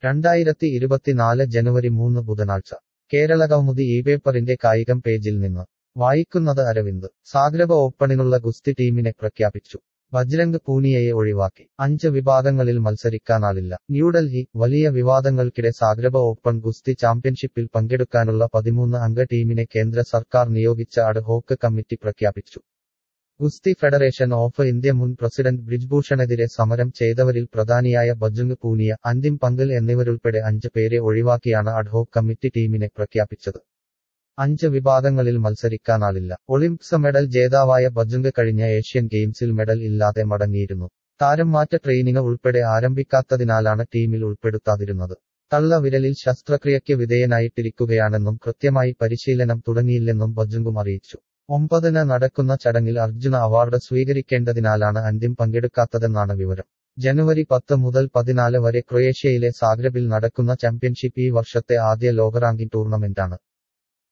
രണ്ടായിരത്തി ഇരുപത്തിനാല് ജനുവരി മൂന്ന് ബുധനാഴ്ച കേരളകൗമുദി ഈ പേപ്പറിന്റെ കായികം പേജിൽ നിന്ന് വായിക്കുന്നത് അരവിന്ദ് സാഗ്രബ ഓപ്പണിനുള്ള ഗുസ്തി ടീമിനെ പ്രഖ്യാപിച്ചു ബജ്രംഗ് പൂനിയയെ ഒഴിവാക്കി അഞ്ച് വിഭാഗങ്ങളിൽ മത്സരിക്കാനാളില്ല ന്യൂഡൽഹി വലിയ വിവാദങ്ങൾക്കിടെ സാഗ്രബ ഓപ്പൺ ഗുസ്തി ചാമ്പ്യൻഷിപ്പിൽ പങ്കെടുക്കാനുള്ള പതിമൂന്ന് അംഗ ടീമിനെ കേന്ദ്ര സർക്കാർ നിയോഗിച്ച അഡ് ഹോക്ക് കമ്മിറ്റി പ്രഖ്യാപിച്ചു ഗുസ്തി ഫെഡറേഷൻ ഓഫ് ഇന്ത്യ മുൻ പ്രസിഡന്റ് ബ്രിജ്ഭൂഷണെതിരെ സമരം ചെയ്തവരിൽ പ്രധാനിയായ ബജുങ് പൂനിയ അന്തിം പങ്കൽ എന്നിവരുൾപ്പെടെ അഞ്ച് പേരെ ഒഴിവാക്കിയാണ് അഡ്ഹോക് കമ്മിറ്റി ടീമിനെ പ്രഖ്യാപിച്ചത് അഞ്ച് വിഭാഗങ്ങളിൽ മത്സരിക്കാനാളില്ല ഒളിമ്പിക്സ് മെഡൽ ജേതാവായ ബജുങ് കഴിഞ്ഞ ഏഷ്യൻ ഗെയിംസിൽ മെഡൽ ഇല്ലാതെ മടങ്ങിയിരുന്നു താരം മാറ്റ ട്രെയിനിങ് ഉൾപ്പെടെ ആരംഭിക്കാത്തതിനാലാണ് ടീമിൽ ഉൾപ്പെടുത്താതിരുന്നത് തള്ള വിരലിൽ ശസ്ത്രക്രിയയ്ക്ക് വിധേയനായിട്ടിരിക്കുകയാണെന്നും കൃത്യമായി പരിശീലനം തുടങ്ങിയില്ലെന്നും ബജുങ്കും അറിയിച്ചു ഒമ്പതിന് നടക്കുന്ന ചടങ്ങിൽ അർജുന അവാർഡ് സ്വീകരിക്കേണ്ടതിനാലാണ് അന്തിം പങ്കെടുക്കാത്തതെന്നാണ് വിവരം ജനുവരി പത്ത് മുതൽ പതിനാല് വരെ ക്രൊയേഷ്യയിലെ സാഗ്രബിൽ നടക്കുന്ന ചാമ്പ്യൻഷിപ്പ് ഈ വർഷത്തെ ആദ്യ ലോക റാങ്കിംഗ് ടൂർണമെന്റാണ്